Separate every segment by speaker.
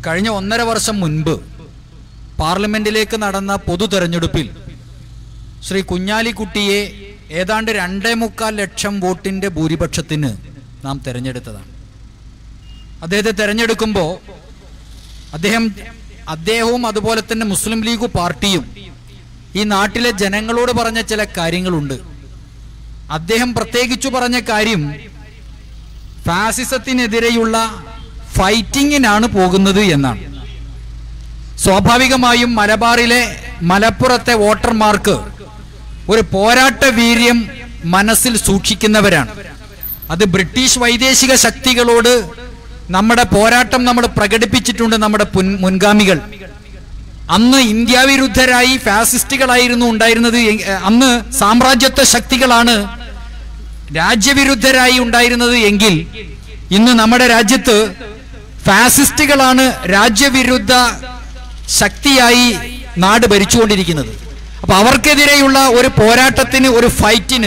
Speaker 1: കഴിഞ്ഞ ഒന്നര വർഷം മുൻപ് പാർലമെന്റിലേക്ക് നടന്ന പൊതു തെരഞ്ഞെടുപ്പിൽ ശ്രീ കുഞ്ഞാലിക്കുട്ടിയെ ഏതാണ്ട് രണ്ടേ മുക്കാൽ ലക്ഷം വോട്ടിന്റെ ഭൂരിപക്ഷത്തിന് നാം തെരഞ്ഞെടുത്തതാണ് അദ്ദേഹത്തെ തെരഞ്ഞെടുക്കുമ്പോൾ അദ്ദേഹം അദ്ദേഹവും അതുപോലെ തന്നെ മുസ്ലിം ലീഗ് പാർട്ടിയും ഈ നാട്ടിലെ ജനങ്ങളോട് പറഞ്ഞ ചില കാര്യങ്ങളുണ്ട് അദ്ദേഹം പ്രത്യേകിച്ചു പറഞ്ഞ കാര്യം ഫാസിസത്തിനെതിരെയുള്ള ഫൈറ്റിങ്ങിനാണ് പോകുന്നത് എന്നാണ് സ്വാഭാവികമായും മലബാറിലെ മലപ്പുറത്തെ വോട്ടർമാർക്ക് ഒരു പോരാട്ട വീര്യം മനസ്സിൽ സൂക്ഷിക്കുന്നവരാണ് അത് ബ്രിട്ടീഷ് വൈദേശിക ശക്തികളോട് നമ്മുടെ പോരാട്ടം നമ്മൾ പ്രകടിപ്പിച്ചിട്ടുണ്ട് നമ്മുടെ പുൻ- മുൻഗാമികൾ അന്ന് ഇന്ത്യ വിരുദ്ധരായി ഫാസിസ്റ്റുകളായിരുന്നു ഉണ്ടായിരുന്നത് എ- അന്ന് സാമ്രാജ്യത്വ ശക്തികളാണ് രാജ്യവിരുദ്ധരായി ഉണ്ടായിരുന്നത് എങ്കിൽ ഇന്ന് നമ്മുടെ രാജ്യത്ത് ഫാസിസ്റ്റുകളാണ് രാജ്യവിരുദ്ധ ശക്തിയായി നാട് ഭരിച്ചുകൊണ്ടിരിക്കുന്നത് അപ്പൊ അവർക്കെതിരെയുള്ള ഒരു പോരാട്ടത്തിന് ഒരു ഫൈറ്റിന്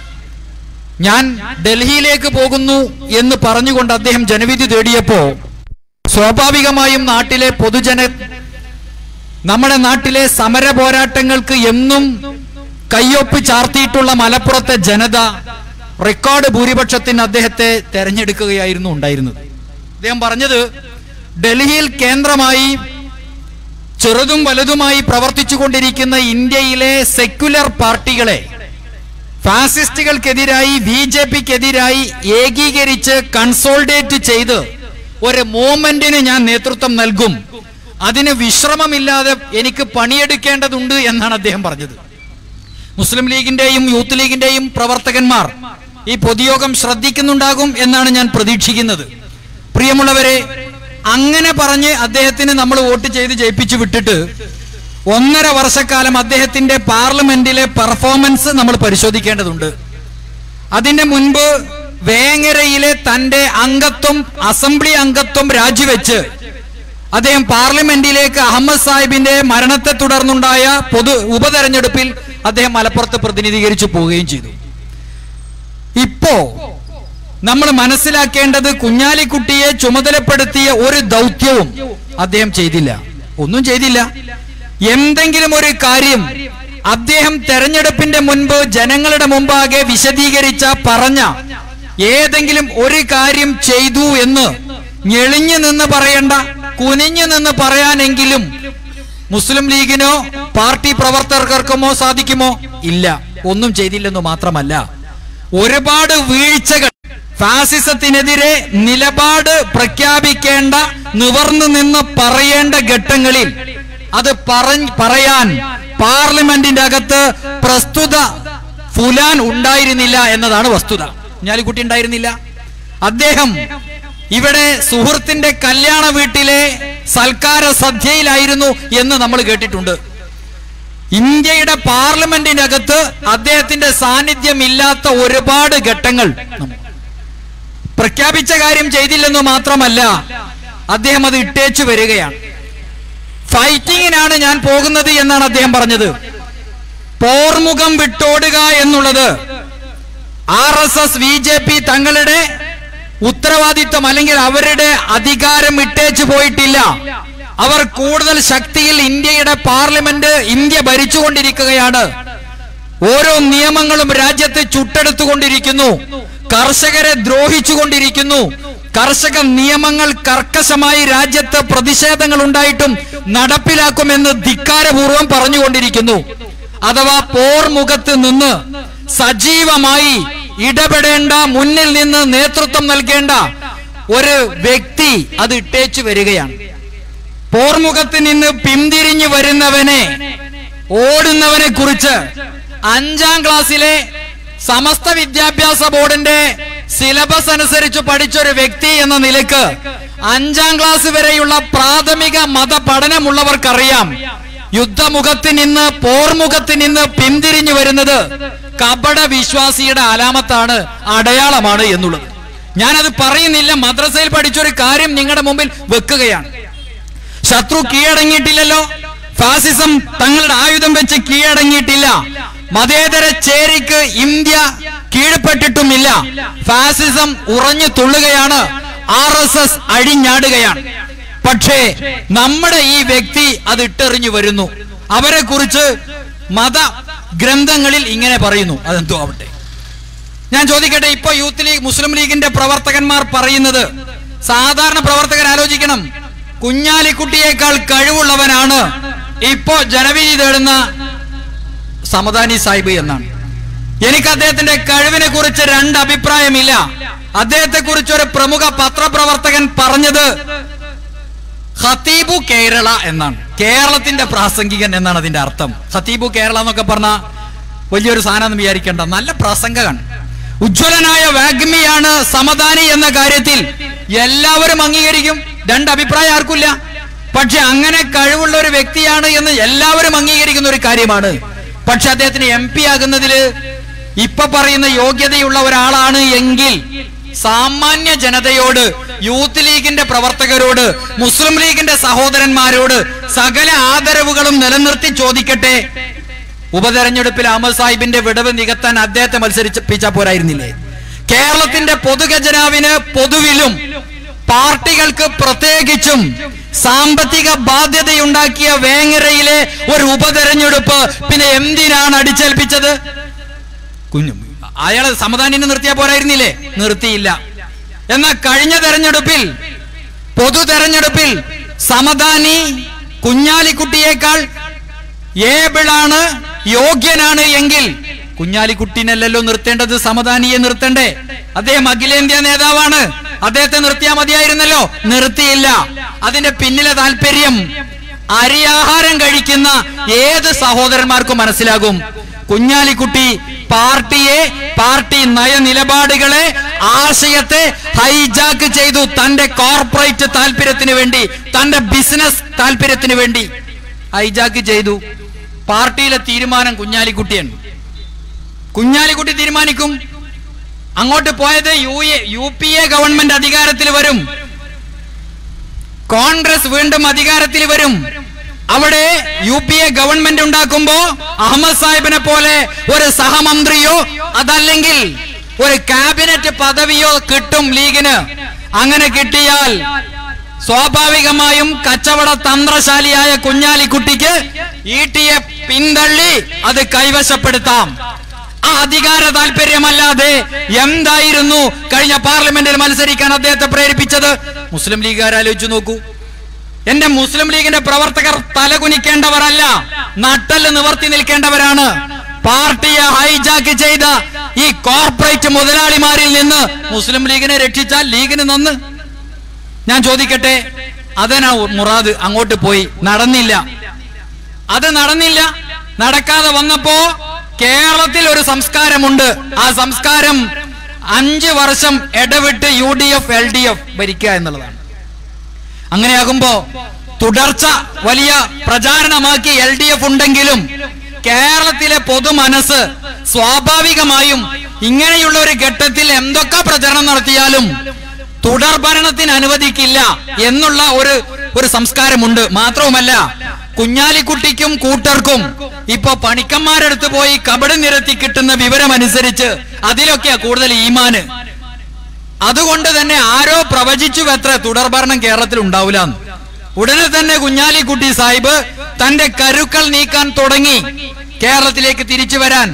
Speaker 1: ഞാൻ ഡൽഹിയിലേക്ക് പോകുന്നു എന്ന് പറഞ്ഞുകൊണ്ട് അദ്ദേഹം ജനവിധി തേടിയപ്പോ സ്വാഭാവികമായും നാട്ടിലെ പൊതുജന നമ്മുടെ നാട്ടിലെ സമര പോരാട്ടങ്ങൾക്ക് എന്നും കയ്യൊപ്പ് ചാർത്തിയിട്ടുള്ള മലപ്പുറത്തെ ജനത റെക്കോർഡ് ഭൂരിപക്ഷത്തിന് അദ്ദേഹത്തെ തെരഞ്ഞെടുക്കുകയായിരുന്നു ഉണ്ടായിരുന്നത് അദ്ദേഹം പറഞ്ഞത് ഡൽഹിയിൽ കേന്ദ്രമായി ചെറുതും വലുതുമായി പ്രവർത്തിച്ചു കൊണ്ടിരിക്കുന്ന ഇന്ത്യയിലെ സെക്യുലർ പാർട്ടികളെ ഫാസിസ്റ്റുകൾക്കെതിരായി ബി ജെ പിക്കെതിരായി ഏകീകരിച്ച് കൺസോൾഡേറ്റ് ചെയ്ത് ഒരു മൂവ്മെന്റിന് ഞാൻ നേതൃത്വം നൽകും അതിന് വിശ്രമമില്ലാതെ എനിക്ക് പണിയെടുക്കേണ്ടതുണ്ട് എന്നാണ് അദ്ദേഹം പറഞ്ഞത് മുസ്ലിം ലീഗിന്റെയും യൂത്ത് ലീഗിന്റെയും പ്രവർത്തകന്മാർ ഈ പൊതുയോഗം ശ്രദ്ധിക്കുന്നുണ്ടാകും എന്നാണ് ഞാൻ പ്രതീക്ഷിക്കുന്നത് പ്രിയമുള്ളവരെ അങ്ങനെ പറഞ്ഞ് അദ്ദേഹത്തിന് നമ്മൾ വോട്ട് ചെയ്ത് ജയിപ്പിച്ചു വിട്ടിട്ട് ഒന്നര വർഷക്കാലം അദ്ദേഹത്തിന്റെ പാർലമെന്റിലെ പെർഫോമൻസ് നമ്മൾ പരിശോധിക്കേണ്ടതുണ്ട് അതിന്റെ മുൻപ് വേങ്ങരയിലെ തന്റെ അംഗത്വം അസംബ്ലി അംഗത്വം രാജിവെച്ച് അദ്ദേഹം പാർലമെന്റിലേക്ക് അഹമ്മദ് സാഹിബിന്റെ മരണത്തെ തുടർന്നുണ്ടായ പൊതു ഉപതെരഞ്ഞെടുപ്പിൽ അദ്ദേഹം മലപ്പുറത്ത് പ്രതിനിധീകരിച്ചു പോവുകയും ചെയ്തു ഇപ്പോ നമ്മൾ മനസ്സിലാക്കേണ്ടത് കുഞ്ഞാലിക്കുട്ടിയെ ചുമതലപ്പെടുത്തിയ ഒരു ദൗത്യവും അദ്ദേഹം ചെയ്തില്ല ഒന്നും ചെയ്തില്ല എന്തെങ്കിലും ഒരു കാര്യം അദ്ദേഹം തെരഞ്ഞെടുപ്പിന്റെ മുൻപ് ജനങ്ങളുടെ മുമ്പാകെ വിശദീകരിച്ച പറഞ്ഞ ഏതെങ്കിലും ഒരു കാര്യം ചെയ്തു എന്ന് ഞെളിഞ്ഞു നിന്ന് പറയണ്ട കുനിഞ്ഞു നിന്ന് പറയാനെങ്കിലും മുസ്ലിം ലീഗിനോ പാർട്ടി പ്രവർത്തകർക്കുമോ സാധിക്കുമോ ഇല്ല ഒന്നും ചെയ്തില്ലെന്ന് മാത്രമല്ല ഒരുപാട് വീഴ്ചകൾ ഫാസിസത്തിനെതിരെ നിലപാട് പ്രഖ്യാപിക്കേണ്ട നിവർന്നു നിന്ന് പറയേണ്ട ഘട്ടങ്ങളിൽ അത് പറഞ്ഞ് പറയാൻ പാർലമെന്റിന്റെ അകത്ത് പ്രസ്തുത ഫുലാൻ ഉണ്ടായിരുന്നില്ല എന്നതാണ് വസ്തുത ഞാലിക്കുട്ടി ഉണ്ടായിരുന്നില്ല അദ്ദേഹം ഇവിടെ സുഹൃത്തിന്റെ കല്യാണ വീട്ടിലെ സൽക്കാര സദ്യയിലായിരുന്നു എന്ന് നമ്മൾ കേട്ടിട്ടുണ്ട് ഇന്ത്യയുടെ പാർലമെന്റിന്റെ അകത്ത് അദ്ദേഹത്തിന്റെ സാന്നിധ്യം ഇല്ലാത്ത ഒരുപാട് ഘട്ടങ്ങൾ നമ്മ- പ്രഖ്യാപിച്ച കാര്യം ചെയ്തില്ലെന്ന് മാത്രമല്ല അദ്ദേഹം അത് ഇട്ടേച്ചു വരികയാണ് ഫൈറ്റിങ്ങിനാണ് ഞാൻ പോകുന്നത് എന്നാണ് അദ്ദേഹം പറഞ്ഞത് പോർമുഖം വിട്ടോടുക എന്നുള്ളത് R S S B J P തങ്ങളുടെ ഉത്തരവാദിത്വം അല്ലെങ്കിൽ അവരുടെ അധികാരം ഇട്ടേച്ചു പോയിട്ടില്ല അവർ കൂടുതൽ ശക്തിയിൽ ഇന്ത്യയുടെ പാർലമെന്റ് ഇന്ത്യ ഭരിച്ചുകൊണ്ടിരിക്കുകയാണ് ഓരോ നിയമങ്ങളും രാജ്യത്ത് ചുട്ടെടുത്തുകൊണ്ടിരിക്കുന്നു കർഷകരെ ദ്രോഹിച്ചുകൊണ്ടിരിക്കുന്നു കർഷക നിയമങ്ങൾ കർക്കശമായി രാജ്യത്ത് പ്രതിഷേധങ്ങൾ ഉണ്ടായിട്ടും നടപ്പിലാക്കുമെന്ന് ധിക്കാരപൂർവ്വം പറഞ്ഞുകൊണ്ടിരിക്കുന്നു അഥവാ പോർമുഖത്ത് നിന്ന് സജീവമായി ഇടപെടേണ്ട മുന്നിൽ നിന്ന് നേതൃത്വം നൽകേണ്ട ഒരു വ്യക്തി അത് ഇട്ടേച്ചു വരികയാണ് പോർമുഖത്ത് നിന്ന് പിന്തിരിഞ്ഞു വരുന്നവനെ ഓടുന്നവനെ കുറിച്ച് അഞ്ചാം ക്ലാസ്സിലെ സമസ്ത വിദ്യാഭ്യാസ ബോർഡിന്റെ സിലബസ് അനുസരിച്ച് പഠിച്ചൊരു വ്യക്തി എന്ന നിലക്ക് അഞ്ചാം ക്ലാസ് വരെയുള്ള പ്രാഥമിക മത പഠനമുള്ളവർക്കറിയാം യുദ്ധമുഖത്ത് നിന്ന് പോർമുഖത്ത് നിന്ന് പിന്തിരിഞ്ഞു വരുന്നത് കപട വിശ്വാസിയുടെ അലാമത്താണ് അടയാളമാണ് എന്നുള്ളത് ഞാനത് പറയുന്നില്ല മദ്രസയിൽ പഠിച്ചൊരു കാര്യം നിങ്ങളുടെ മുമ്പിൽ വെക്കുകയാണ് ശത്രു കീഴടങ്ങിയിട്ടില്ലല്ലോ ഫാസിസം തങ്ങളുടെ ആയുധം വെച്ച് കീഴടങ്ങിയിട്ടില്ല മതേതര ചേരിക്ക് ഇന്ത്യ കീഴ്പ്പെട്ടിട്ടുമില്ല ഫാസിസം ഉറഞ്ഞു തുള്ളുകയാണ് ആർ എസ് എസ് അഴിഞ്ഞാടുകയാണ് പക്ഷേ നമ്മുടെ ഈ വ്യക്തി അത് ഇട്ടെറിഞ്ഞു വരുന്നു അവരെ കുറിച്ച് മത ഗ്രന്ഥങ്ങളിൽ ഇങ്ങനെ പറയുന്നു അതെന്തോ ആവട്ടെ ഞാൻ ചോദിക്കട്ടെ ഇപ്പൊ യൂത്ത് ലീഗ് മുസ്ലിം ലീഗിന്റെ പ്രവർത്തകന്മാർ പറയുന്നത് സാധാരണ പ്രവർത്തകർ ആലോചിക്കണം കുഞ്ഞാലിക്കുട്ടിയേക്കാൾ കഴിവുള്ളവനാണ് ഇപ്പോ ജനവിധി തേടുന്ന സമദാനി സാഹിബ് എന്നാണ് എനിക്ക് അദ്ദേഹത്തിന്റെ കഴിവിനെ കുറിച്ച് രണ്ട് അഭിപ്രായമില്ല അദ്ദേഹത്തെ കുറിച്ച് ഒരു പ്രമുഖ പത്രപ്രവർത്തകൻ പറഞ്ഞത് ഖത്തീബു കേരള എന്നാണ് കേരളത്തിന്റെ പ്രാസംഗികൻ എന്നാണ് അതിന്റെ അർത്ഥം ഖത്തീബു കേരള എന്നൊക്കെ പറഞ്ഞ വലിയൊരു സാധനം എന്ന് വിചാരിക്കേണ്ട നല്ല പ്രസംഗകൻ ഉജ്ജ്വലനായ വാഗ്മിയാണ് സമദാനി എന്ന കാര്യത്തിൽ എല്ലാവരും അംഗീകരിക്കും രണ്ട് അഭിപ്രായം ആർക്കില്ല പക്ഷെ അങ്ങനെ കഴിവുള്ള ഒരു വ്യക്തിയാണ് എന്ന് എല്ലാവരും അംഗീകരിക്കുന്ന ഒരു കാര്യമാണ് പക്ഷെ അദ്ദേഹത്തിന് എം പി ആകുന്നതില് ഇപ്പൊ പറയുന്ന യോഗ്യതയുള്ള ഒരാളാണ് എങ്കിൽ സാമാന്യ ജനതയോട് യൂത്ത് ലീഗിന്റെ പ്രവർത്തകരോട് മുസ്ലിം ലീഗിന്റെ സഹോദരന്മാരോട് സകല ആദരവുകളും നിലനിർത്തി ചോദിക്കട്ടെ ഉപതെരഞ്ഞെടുപ്പിൽ അഹമ്മദ് സാഹിബിന്റെ വിടവ് നികത്താൻ അദ്ദേഹത്തെ മത്സരിപ്പിച്ച പോരായിരുന്നില്ലേ കേരളത്തിന്റെ പൊതുഖജനാവിന് പൊതുവിലും പാർട്ടികൾക്ക് പ്രത്യേകിച്ചും സാമ്പത്തിക ബാധ്യതയുണ്ടാക്കിയ വേങ്ങരയിലെ ഒരു ഉപതെരഞ്ഞെടുപ്പ് പിന്നെ എന്തിനാണ് അടിച്ചേൽപ്പിച്ചത് കുഞ്ഞു അയാളെ സമദാനിനെ നിർത്തിയാ പോരായിരുന്നില്ലേ നിർത്തിയില്ല എന്നാൽ കഴിഞ്ഞ തെരഞ്ഞെടുപ്പിൽ പൊതു തെരഞ്ഞെടുപ്പിൽ സമദാനി കുഞ്ഞാലിക്കുട്ടിയേക്കാൾ ഏബിളാണ് യോഗ്യനാണ് എങ്കിൽ കുഞ്ഞാലിക്കുട്ടിനല്ലല്ലോ നിർത്തേണ്ടത് സമദാനിയെ നിർത്തണ്ടേ അദ്ദേഹം അഖിലേന്ത്യാ നേതാവാണ് അദ്ദേഹത്തെ നിർത്തിയാ മതിയായിരുന്നല്ലോ നിർത്തിയില്ല അതിന്റെ പിന്നിലെ താല്പര്യം അരിയാഹാരം കഴിക്കുന്ന ഏത് സഹോദരന്മാർക്കും മനസ്സിലാകും കുഞ്ഞാലിക്കുട്ടി പാർട്ടിയെ പാർട്ടി നയനിലപാടുകളെ ആശയത്തെ ഹൈജാക്ക് ചെയ്തു തന്റെ കോർപ്പറേറ്റ് താല്പര്യത്തിന് വേണ്ടി തന്റെ ബിസിനസ് താല്പര്യത്തിന് വേണ്ടി ഹൈജാക്ക് ചെയ്തു പാർട്ടിയിലെ തീരുമാനം കുഞ്ഞാലിക്കുട്ടിയാണ് കുഞ്ഞാലിക്കുട്ടി തീരുമാനിക്കും അങ്ങോട്ട് പോയത് U A U P A government അധികാരത്തിൽ വരും കോൺഗ്രസ് വീണ്ടും അധികാരത്തിൽ വരും അവിടെ യു പി എ ഗവൺമെന്റ് ഉണ്ടാക്കുമ്പോ അഹമ്മദ് സാഹിബിനെ പോലെ ഒരു സഹമന്ത്രിയോ അതല്ലെങ്കിൽ ഒരു കാബിനറ്റ് പദവിയോ കിട്ടും ലീഗിന് അങ്ങനെ കിട്ടിയാൽ സ്വാഭാവികമായും കച്ചവട തന്ത്രശാലിയായ കുഞ്ഞാലിക്കുട്ടിക്ക് ഈട്ടിയെ പിന്തള്ളി അത് കൈവശപ്പെടുത്താം ആ അധികാര താല്പര്യമല്ലാതെ എന്തായിരുന്നു കഴിഞ്ഞ പാർലമെന്റിൽ മത്സരിക്കാൻ അദ്ദേഹത്തെ പ്രേരിപ്പിച്ചത് മുസ്ലിം ലീഗുകാർ ആലോചിച്ചു നോക്കൂ എന്റെ മുസ്ലിം ലീഗിന്റെ പ്രവർത്തകർ തലകുനിക്കേണ്ടവരല്ല നട്ടല് നിവർത്തി നിൽക്കേണ്ടവരാണ് പാർട്ടിയെ ഹൈജാക്ക് ചെയ്ത ഈ കോർപ്പറേറ്റ് മുതലാളിമാരിൽ നിന്ന് മുസ്ലിം ലീഗിനെ രക്ഷിച്ചാൽ ലീഗിന് നന്ന് ഞാൻ ചോദിക്കട്ടെ അതനാ മുറാദ് അങ്ങോട്ട് പോയി നടന്നില്ല അത് നടന്നില്ല നടക്കാതെ വന്നപ്പോ കേരളത്തിൽ ഒരു സംസ്കാരമുണ്ട് ആ സംസ്കാരം അഞ്ച് വർഷം ഇടവിട്ട് U D F L D F ഭരിക്കുക എന്നുള്ളതാണ് അങ്ങനെയാകുമ്പോ തുടർച്ച വലിയ പ്രചാരണമാക്കി എൽ ഡി എഫ് ഉണ്ടെങ്കിലും കേരളത്തിലെ പൊതുമനസ് സ്വാഭാവികമായും ഇങ്ങനെയുള്ള ഒരു ഘട്ടത്തിൽ എന്തൊക്കെ പ്രചരണം നടത്തിയാലും തുടർ ഭരണത്തിന് അനുവദിക്കില്ല എന്നുള്ള ഒരു ഒരു സംസ്കാരമുണ്ട് മാത്രവുമല്ല കുഞ്ഞാലിക്കുട്ടിക്കും കൂട്ടർക്കും ഇപ്പൊ പണിക്കന്മാരെടുത്ത് പോയി കബഡ് നിരത്തി കിട്ടുന്ന വിവരമനുസരിച്ച് അതിലൊക്കെയാ കൂടുതൽ ഈമാന് അതുകൊണ്ട് തന്നെ ആരോ പ്രവചിച്ചു എത്ര തുടർഭരണം കേരളത്തിൽ ഉണ്ടാവില്ല ഉടനെ തന്നെ കുഞ്ഞാലിക്കുട്ടി സാഹിബ് തന്റെ കരുക്കൾ നീക്കാൻ തുടങ്ങി കേരളത്തിലേക്ക് തിരിച്ചു വരാൻ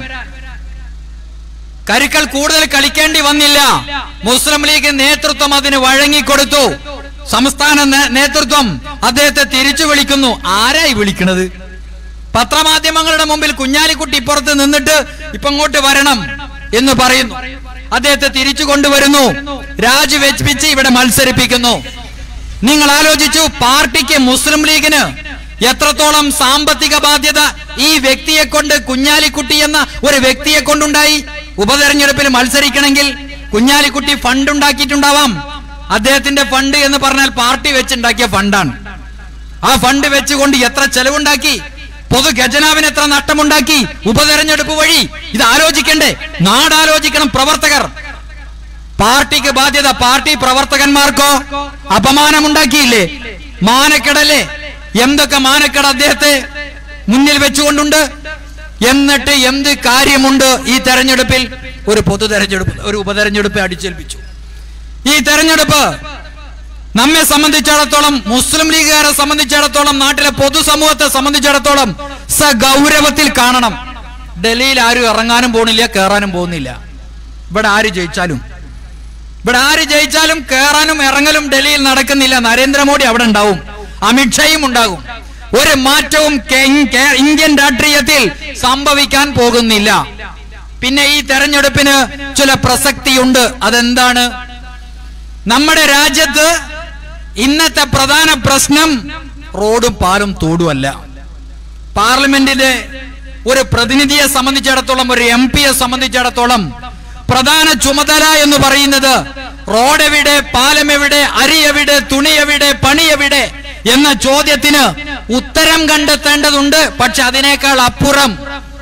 Speaker 1: കരുക്കൾ കൂടുതൽ കളിക്കേണ്ടി വന്നില്ല മുസ്ലിം ലീഗ് നേതൃത്വം അതിന് വഴങ്ങിക്കൊടുത്തു സംസ്ഥാന നേ- നേതൃത്വം അദ്ദേഹത്തെ തിരിച്ചു വിളിക്കുന്നു ആരായി വിളിക്കണത് പത്രമാധ്യമങ്ങളുടെ മുമ്പിൽ കുഞ്ഞാലിക്കുട്ടി ഇപ്പുറത്ത് നിന്നിട്ട് ഇപ്പൊ ഇങ്ങോട്ട് വരണം എന്ന് പറയുന്നു അദ്ദേഹത്തെ തിരിച്ചു കൊണ്ടുവരുന്നു രാജിവെപ്പിച്ച് ഇവിടെ മത്സരിപ്പിക്കുന്നു നിങ്ങൾ ആലോചിച്ചു പാർട്ടിക്ക് മുസ്ലിം ലീഗിന് എത്രത്തോളം സാമ്പത്തിക ബാധ്യത ഈ വ്യക്തിയെ കൊണ്ട് കുഞ്ഞാലിക്കുട്ടി എന്ന ഒരു വ്യക്തിയെ കൊണ്ടുണ്ടായി ഉപതെരഞ്ഞെടുപ്പിൽ മത്സരിക്കണമെങ്കിൽ കുഞ്ഞാലിക്കുട്ടി ഫണ്ട് ഉണ്ടാക്കിയിട്ടുണ്ടാവാം അദ്ദേഹത്തിന്റെ ഫണ്ട് എന്ന് പറഞ്ഞാൽ പാർട്ടി വെച്ചുണ്ടാക്കിയ ഫണ്ടാണ് ആ ഫണ്ട് വെച്ചുകൊണ്ട് എത്ര ചെലവുണ്ടാക്കി പൊതു ഖജനാവിന് എത്ര നഷ്ടമുണ്ടാക്കി ഉപതെരഞ്ഞെടുപ്പ് വഴി ഇത് ആലോചിക്കണ്ടേ നാടാലോചിക്കണം പ്രവർത്തകർ പാർട്ടിക്ക് ബാധ്യത പാർട്ടി പ്രവർത്തകന്മാർക്കോ അപമാനമുണ്ടാക്കിയില്ലേ മാനക്കെടല്ലേ എന്തൊക്കെ മാനക്കെട അദ്ദേഹത്തെ മുന്നിൽ വെച്ചുകൊണ്ടുണ്ട് എന്നിട്ട് എന്ത് കാര്യമുണ്ട് ഈ തെരഞ്ഞെടുപ്പിൽ ഒരു പൊതു തെരഞ്ഞെടുപ്പ് ഒരു ഉപതെരഞ്ഞെടുപ്പ് അടിച്ചേൽപ്പിച്ചു ഈ തെരഞ്ഞെടുപ്പ് നമ്മെ സംബന്ധിച്ചിടത്തോളം മുസ്ലിം ലീഗുകാരെ സംബന്ധിച്ചിടത്തോളം നാട്ടിലെ പൊതുസമൂഹത്തെ സംബന്ധിച്ചിടത്തോളം സഗൗരവത്തിൽ കാണണം ഡൽഹിയിൽ ആരും ഇറങ്ങാനും പോണില്ല കയറാനും പോകുന്നില്ല ഇവിടെ ആര് ജയിച്ചാലും ഇവിടെ ആര് ജയിച്ചാലും കയറാനും ഇറങ്ങലും ഡൽഹിയിൽ നടക്കുന്നില്ല നരേന്ദ്രമോദി അവിടെ ഉണ്ടാവും അമിത്ഷായും ഉണ്ടാകും ഒരു മാറ്റവും കെ- കെ- ഇന്ത്യൻ രാഷ്ട്രീയത്തിൽ സംഭവിക്കാൻ പോകുന്നില്ല പിന്നെ ഈ തെരഞ്ഞെടുപ്പിന് ചില പ്രസക്തിയുണ്ട് അതെന്താണ് നമ്മുടെ രാജ്യത്ത് ഇന്നത്തെ പ്രധാന പ്രശ്നം റോഡും പാലും തോടുമല്ല പാർലമെന്റിന്റെ ഒരു പ്രതിനിധിയെ സംബന്ധിച്ചിടത്തോളം ഒരു എം പിയെ സംബന്ധിച്ചിടത്തോളം പ്രധാന ചുമതല എന്ന് പറയുന്നത് റോഡ് എവിടെ പാലം എവിടെ അരി എവിടെ തുണി എവിടെ പണി എവിടെ എന്ന ചോദ്യത്തിന് ഉത്തരം കണ്ടെത്തേണ്ടതുണ്ട് പക്ഷെ അതിനേക്കാൾ അപ്പുറം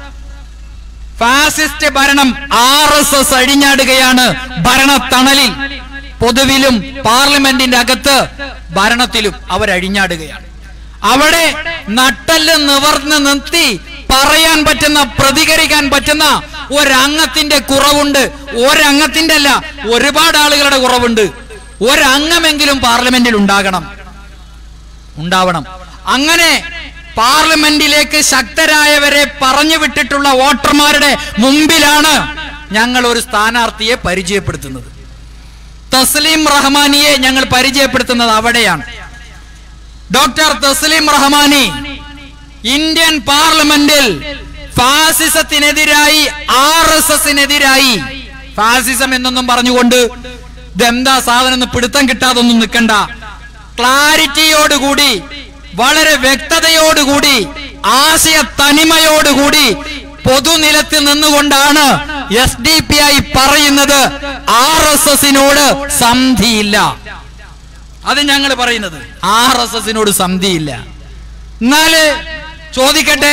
Speaker 1: ഫാസിസ്റ്റ് ഭരണം ആർ എസ് എസ് അഴിഞ്ഞാടുകയാണ് ഭരണത്തണലിൽ പൊതുവിലും പാർലമെന്റിന്റെ അകത്ത് ഭരണത്തിലും അവരഴിഞ്ഞാടുകയാണ് അവിടെ നട്ടല് നിവർന്ന് നിർത്തി പറയാൻ പറ്റുന്ന പ്രതികരിക്കാൻ പറ്റുന്ന ഒരംഗത്തിന്റെ കുറവുണ്ട് ഒരംഗത്തിന്റെ അല്ല ഒരുപാട് ആളുകളുടെ കുറവുണ്ട് ഒരംഗമെങ്കിലും പാർലമെന്റിൽ ഉണ്ടാകണം ഉണ്ടാവണം അങ്ങനെ പാർലമെന്റിലേക്ക് ശക്തരായവരെ പറഞ്ഞു വിട്ടിട്ടുള്ള വോട്ടർമാരുടെ മുമ്പിലാണ് ഞങ്ങൾ ഒരു സ്ഥാനാർത്ഥിയെ പരിചയപ്പെടുത്തുന്നത് തസ്ലീം റഹ്മാനിയെ ഞങ്ങൾ പരിചയപ്പെടുത്തുന്നത് അവിടെയാണ് ഡോക്ടർ തസ്ലീം റഹ്മാനി ഇന്ത്യൻ പാർലമെന്റിൽ ഫാസിസത്തിനെതിരായി ആർ എസ് എസിനെതിരായി ഫാസിസം എന്നൊന്നും പറഞ്ഞുകൊണ്ട് ഇതെന്താ സാധനം എന്ന് പിടുത്തം കിട്ടാതൊന്നും നിൽക്കണ്ട ക്ലാരിറ്റിയോടുകൂടി വളരെ വ്യക്തതയോടുകൂടി ആശയ തനിമയോടുകൂടി പൊതുനിലത്ത് നിന്നുകൊണ്ടാണ് എസ് ഡി പി ഐ പറയുന്നത് ആർ എസ് എസിനോട് സന്ധിയില്ല അത് ഞങ്ങൾ പറയുന്നത് ആർ എസ് എസിനോട് സന്ധിയില്ല എന്നാല് ചോദിക്കട്ടെ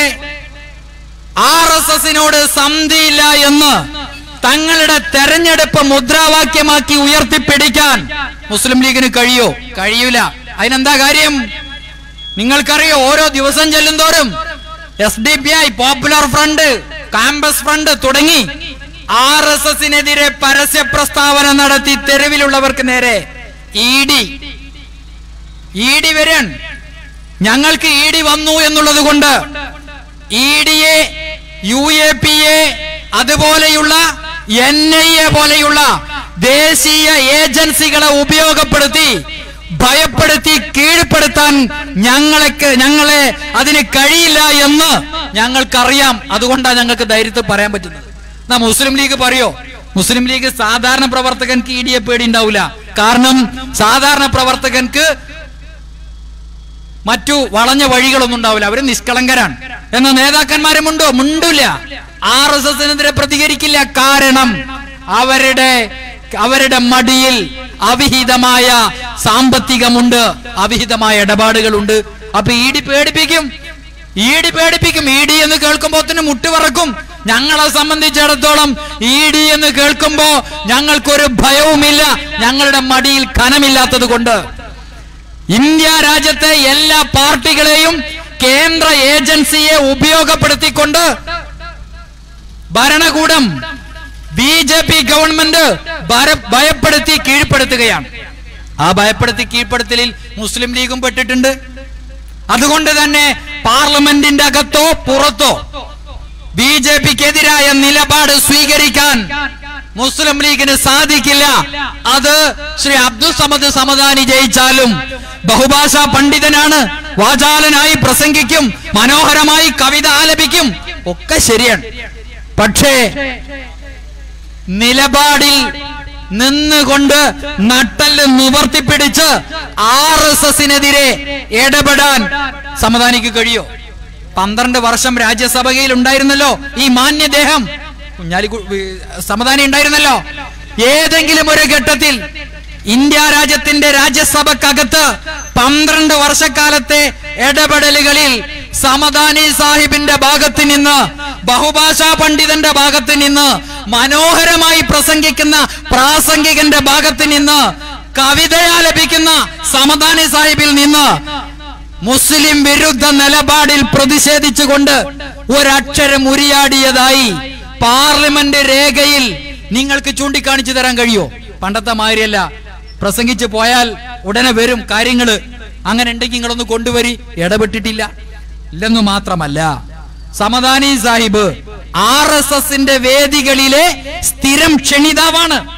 Speaker 1: ആർ എസ് എസിനോട് സന്ധിയില്ല എന്ന് തങ്ങളുടെ തെരഞ്ഞെടുപ്പ് മുദ്രാവാക്യമാക്കി ഉയർത്തിപ്പിടിക്കാൻ മുസ്ലിം ലീഗിന് കഴിയോ കഴിയൂല അതിനെന്താ കാര്യം നിങ്ങൾക്കറിയോ ഓരോ ദിവസം ചെല്ലുന്തോറും S D P I popular front campus front തുടങ്ങി ആർ എസ് എസിനെതിരെ പരസ്യ പ്രസ്താവന നടത്തി തെരുവിലുള്ളവർക്ക് നേരെ ഇ ഡി ഇ ഡി വരൺ ഞങ്ങൾക്ക് ഇ ഡി വന്നു എന്നുള്ളത് കൊണ്ട് ഇ ഡിയെ യു എ പി എ അതുപോലെയുള്ള എൻ ഐ എ പോലെയുള്ള ദേശീയ ഏജൻസികളെ ഉപയോഗപ്പെടുത്തി ഭയപ്പെടുത്തി കീഴ്പ്പെടുത്താൻ ഞങ്ങളെ ഞങ്ങളെ അതിന് കഴിയില്ല എന്ന് ഞങ്ങൾക്കറിയാം അതുകൊണ്ടാണ് ഞങ്ങൾക്ക് ധൈര്യത്തിൽ പറയാൻ പറ്റുന്നത് എന്നാ മുസ്ലിം ലീഗ് പറയോ മുസ്ലിം ലീഗ് സാധാരണ പ്രവർത്തകൻക്ക് ഇ ഡിയെ പേടി ഉണ്ടാവില്ല കാരണം സാധാരണ പ്രവർത്തകൻക്ക് മറ്റു വളഞ്ഞ വഴികളൊന്നും ഉണ്ടാവില്ല അവര് നിഷ്കളങ്കരാണ് എന്ന നേതാക്കന്മാരും ഉണ്ടോ മുണ്ടില്ല ആർ എസ് എസിനെതിരെ പ്രതികരിക്കില്ല കാരണം അവരുടെ അവരുടെ മടിയിൽ അവിഹിതമായ സാമ്പത്തികമുണ്ട് അവിഹിതമായ ഇടപാടുകളുണ്ട് അപ്പൊ ഇ ഡി പേടിപ്പിക്കും ഇ ഡി പേടിപ്പിക്കും ഇ ഡി എന്ന് കേൾക്കുമ്പോ തന്നെ മുട്ടുപറക്കും ഞങ്ങളെ സംബന്ധിച്ചിടത്തോളം ഇ ഡി എന്ന് കേൾക്കുമ്പോ ഞങ്ങൾക്കൊരു ഭയവുമില്ല ഞങ്ങളുടെ മടിയിൽ ഖനമില്ലാത്തത് കൊണ്ട് ഇന്ത്യ രാജ്യത്തെ എല്ലാ പാർട്ടികളെയും കേന്ദ്ര ഏജൻസിയെ ഉപയോഗപ്പെടുത്തിക്കൊണ്ട് ഭരണകൂടം ബി ജെ പി ഗവൺമെന്റ് ഭര- ഭയപ്പെടുത്തി കീഴ്പ്പെടുത്തുകയാണ് ആ ഭയപ്പെടുത്തി കീഴ്പ്പെടുത്തലിൽ മുസ്ലിം ലീഗും പെട്ടിട്ടുണ്ട് അതുകൊണ്ട് തന്നെ പാർലമെന്റിന്റെ അകത്തോ പുറത്തോ ബി ജെ പിക്കെതിരായ നിലപാട് സ്വീകരിക്കാൻ മുസ്ലിം ലീഗിന് സാധിക്കില്ല അത് ശ്രീ അബ്ദുൽ സമദ് സമദാനി ജയിച്ചാലും ബഹുഭാഷാ പണ്ഡിതനാണ് വാചാലനായി പ്രസംഗിക്കും മനോഹരമായി കവിത ആലപിക്കും ഒക്കെ ശരിയാണ് പക്ഷേ നിലപാടിൽ നിന്നുകൊണ്ട് നട്ടല് നിവർത്തിപ്പിടിച്ച് ആർ എസ് എസിനെതിരെ ഇടപെടാൻ സമദാനിക്ക് കഴിയോ പന്ത്രണ്ട് വർഷം രാജ്യസഭയിൽ ഉണ്ടായിരുന്നല്ലോ ഈ മാന്യദേഹം കുഞ്ഞാലി കു- വി- സമദാനി ഉണ്ടായിരുന്നല്ലോ ഏതെങ്കിലും ഒരു ഘട്ടത്തിൽ ഇന്ത്യ രാജ്യത്തിന്റെ രാജ്യസഭക്കകത്ത് പന്ത്രണ്ട് വർഷക്കാലത്തെ ഇടപെടലുകളിൽ സമദാനി സാഹിബിന്റെ ഭാഗത്ത് നിന്ന് ബഹുഭാഷാ പണ്ഡിതന്റെ ഭാഗത്ത് നിന്ന് മനോഹരമായി പ്രസംഗിക്കുന്ന പ്രാസംഗികന്റെ ഭാഗത്ത് നിന്ന് കവിതയാലപിക്കുന്ന സമദാനി സാഹിബിൽ നിന്ന് മുസ്ലിം വിരുദ്ധ നിലപാടിൽ പ്രതിഷേധിച്ചുകൊണ്ട് ഒരക്ഷരം ഉരിയാടിയതായി പാർലമെന്റ് രേഖയിൽ നിങ്ങൾക്ക് ചൂണ്ടിക്കാണിച്ചു തരാൻ കഴിയോ പണ്ടത്തെ മാതിരിയല്ല പ്രസംഗിച്ചു പോയാൽ ഉടനെ വരും കാര്യങ്ങള് അങ്ങനെ ഉണ്ടെങ്കിൽ നിങ്ങളൊന്ന് കൊണ്ടുവരി ഇടപെട്ടിട്ടില്ല ഇല്ലെന്നു മാത്രമല്ല സമദാനി സാഹിബ് ആർ എസ് എസിന്റെ വേദികളിലെ സ്ഥിരം ക്ഷണിതാവാണ്